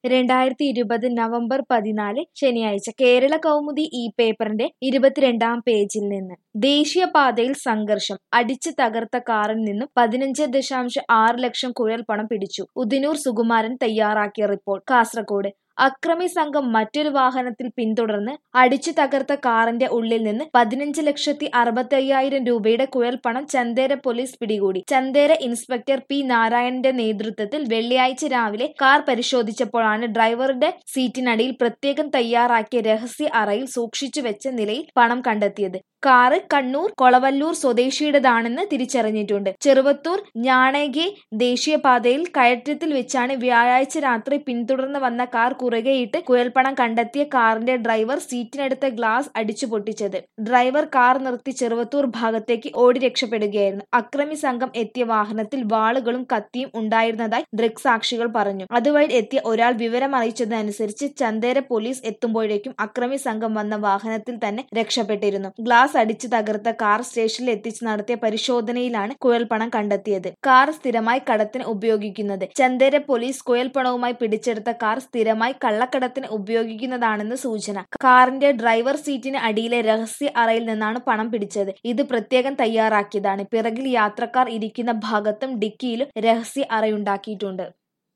രണ്ടായിരത്തി ഇരുപത് നവംബർ പതിനാല് ശനിയാഴ്ച കേരള കൗമുദി ഈ പേപ്പറിന്റെ ഇരുപത്തിരണ്ടാം പേജിൽ നിന്ന് ദേശീയപാതയിൽ സംഘർഷം അടിച്ചു തകർത്ത കാറിൽ നിന്നും പതിനഞ്ച് ദശാംശം ആറ് ലക്ഷം കുഴൽ പണം പിടിച്ചു ഉദിനൂർ സുകുമാരൻ തയ്യാറാക്കിയ റിപ്പോർട്ട് കാസർഗോഡ് അക്രമി സംഘം മറ്റൊരു വാഹനത്തിൽ പിന്തുടർന്ന് അടിച്ചു തകർത്ത കാറിന്റെ ഉള്ളിൽ നിന്ന് പതിനഞ്ച് ലക്ഷത്തി അറുപത്തി അയ്യായിരം രൂപയുടെ കുഴൽപ്പണം ചന്തേര പോലീസ് പിടികൂടി ചന്തേര ഇൻസ്പെക്ടർ പി നാരായണന്റെ നേതൃത്വത്തിൽ വെള്ളിയാഴ്ച രാവിലെ കാർ പരിശോധിച്ചപ്പോഴാണ് ഡ്രൈവറുടെ സീറ്റിനടിയിൽ പ്രത്യേകം തയ്യാറാക്കിയ രഹസ്യ അറയിൽ സൂക്ഷിച്ചു വെച്ച നിലയിൽ പണം കണ്ടെത്തിയത് കാറ് കണ്ണൂർ കൊളവല്ലൂർ സ്വദേശിയുടേതാണെന്ന് തിരിച്ചറിഞ്ഞിട്ടുണ്ട് ചെറുവത്തൂർ ഞാണേഗെ ദേശീയപാതയിൽ കയറ്റത്തിൽ വെച്ചാണ് വ്യാഴാഴ്ച രാത്രി പിന്തുടർന്ന് വന്ന കാർ കുറുകെയിട്ട് കുഴൽപ്പണം കണ്ടെത്തിയ കാറിന്റെ ഡ്രൈവർ സീറ്റിനടുത്ത ഗ്ലാസ് അടിച്ചു പൊട്ടിച്ചത് ഡ്രൈവർ കാർ നിർത്തി ചെറുവത്തൂർ ഭാഗത്തേക്ക് ഓടി രക്ഷപ്പെടുകയായിരുന്നു അക്രമി സംഘം എത്തിയ വാഹനത്തിൽ വാളുകളും കത്തിയും ഉണ്ടായിരുന്നതായി ദൃക്സാക്ഷികൾ പറഞ്ഞു അതുവഴി എത്തിയ ഒരാൾ വിവരം അറിയിച്ചതനുസരിച്ച് ചന്തേര പോലീസ് എത്തുമ്പോഴേക്കും അക്രമി സംഘം വന്ന വാഹനത്തിൽ തന്നെ രക്ഷപ്പെട്ടിരുന്നു ഗ്ലാസ് അടിച്ചു തകർത്ത കാർ സ്റ്റേഷനിൽ എത്തിച്ച് നടത്തിയ പരിശോധനയിലാണ് കുഴൽപ്പണം കണ്ടെത്തിയത് കാർ സ്ഥിരമായി കടത്തിന് ഉപയോഗിക്കുന്നത് ചന്തേര പോലീസ് കുഴൽപ്പണവുമായി പിടിച്ചെടുത്ത കാർ സ്ഥിരമായി കള്ളക്കടത്തിന് ഉപയോഗിക്കുന്നതാണെന്ന് സൂചന കാറിന്റെ ഡ്രൈവർ സീറ്റിന് അടിയിലെ രഹസ്യ അറയിൽ നിന്നാണ് പണം പിടിച്ചത് ഇത് പ്രത്യേകം തയ്യാറാക്കിയതാണ് പിറകിൽ യാത്രക്കാർ ഇരിക്കുന്ന ഭാഗത്തും ഡിക്കിയിലും രഹസ്യ അറയുണ്ടാക്കിയിട്ടുണ്ട്